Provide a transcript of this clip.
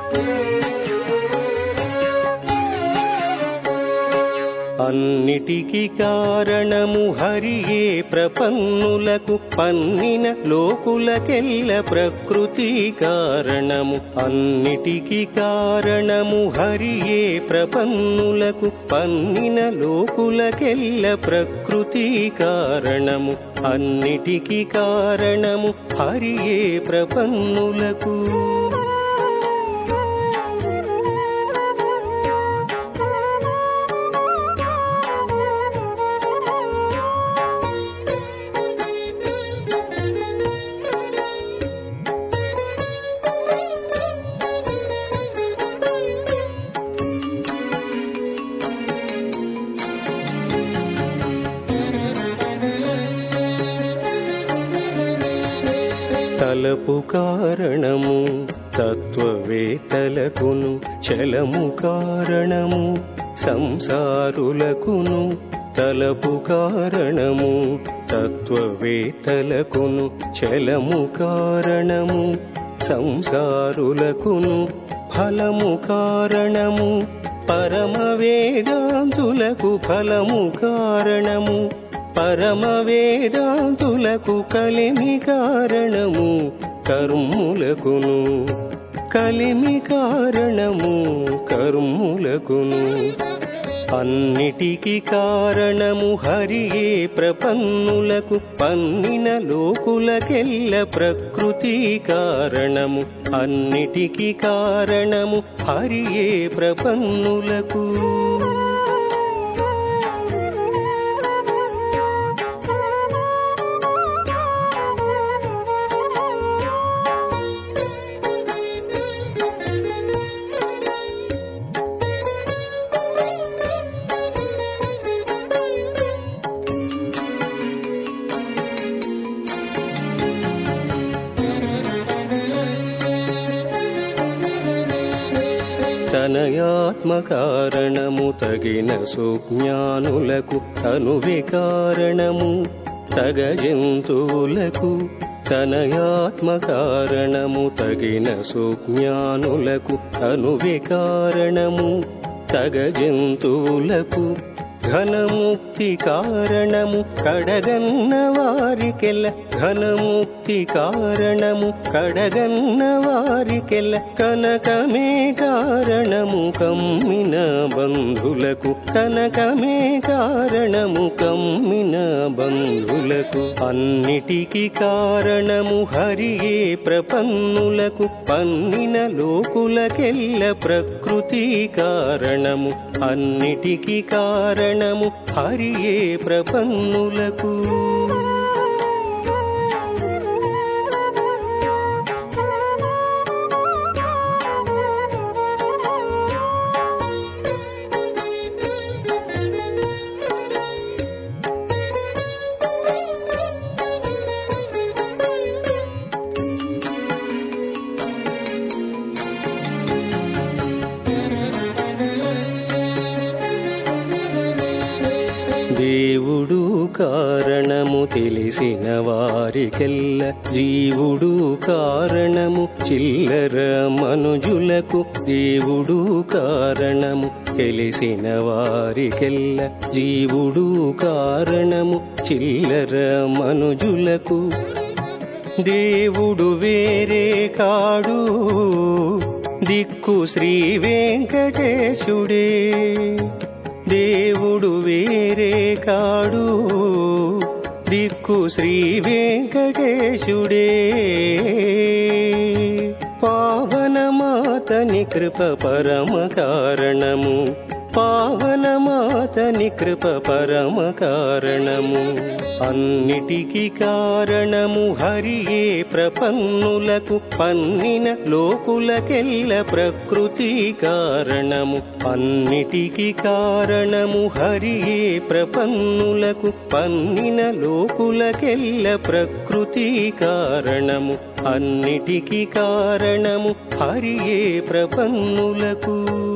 అన్నిటికి కారణము హరియే ప్రపన్నులకు పన్నిన లోకులకెల్ల ప్రకృతి కారణము అన్నిటికి కారణము హరియే ప్రపన్నులకు పన్నిన లోకులకెల్ల ప్రకృతి కారణము అన్నిటికి కారణము హరియే ప్రపన్నులకు తలపు కారణము తత్వవేత్తలకును చలము కారణము సంసారులకును తలపు కారణము తత్వవేత్తలకును చలము కారణము సంసారులకును ఫలము కారణము పరమ వేదాంతులకు ఫలము కారణము పరమ వేదాంతులకు కలిమి కారణము కర్ములకును కలిమి కారణము కర్ములకును అన్నిటికి కారణము హరియే ప్రపన్నులకు పన్నిన లోకులకెల్ల ప్రకృతి కారణము అన్నిటికి కారణము హరియే ప్రపన్నులకు తనయాత్మ కారణము తగిన సుజ్ఞానులకు తను వికారణము తగ జంతువులకు తనయాత్మ కారణము తగిన సుజ్ఞానులకు తను వికారణము తగ జంతువులకు ఘనముక్తి కారణము కడగన్న వారికెల్ల ఘనముక్తి కారణము కడగన్న వారికెల్ల కనకమే కారణము కమ్మిన బంధులకు కనకమే కారణము కమ్మిన బంధులకు అన్నిటికి కారణము హరియే ప్రపన్నులకు పన్నిన లోకులకెల్ల ప్రకృతి కారణము అన్నిటికి కారణము హరియే ప్రపన్నులకు దేవుడు కారణము తెలిసిన వారికెల్ల జీవుడు కారణము చిల్లర మనుజులకు దేవుడు కారణము తెలిసిన వారికెల్ల జీవుడు కారణము చిల్లర మనుజులకు దేవుడు వేరే కాడు దిక్కు శ్రీ వెంకటేశుడే దేవుడు వేరే కాడు దిక్కు శ్రీ వెంకటేశుడే పావనమాతని కృప పరమ కారణము పావనమాతని కృప పరమ కారణము అన్నిటికి కారణము హరియే ప్రపన్నులకు పన్నిన లోకులకెల్ల ప్రకృతి కారణము అన్నిటికి కారణము హరియే ప్రపన్నులకు పన్నిన లోకులకెల్ల ప్రకృతి కారణము అన్నిటికి కారణము హరియే ప్రపన్నులకు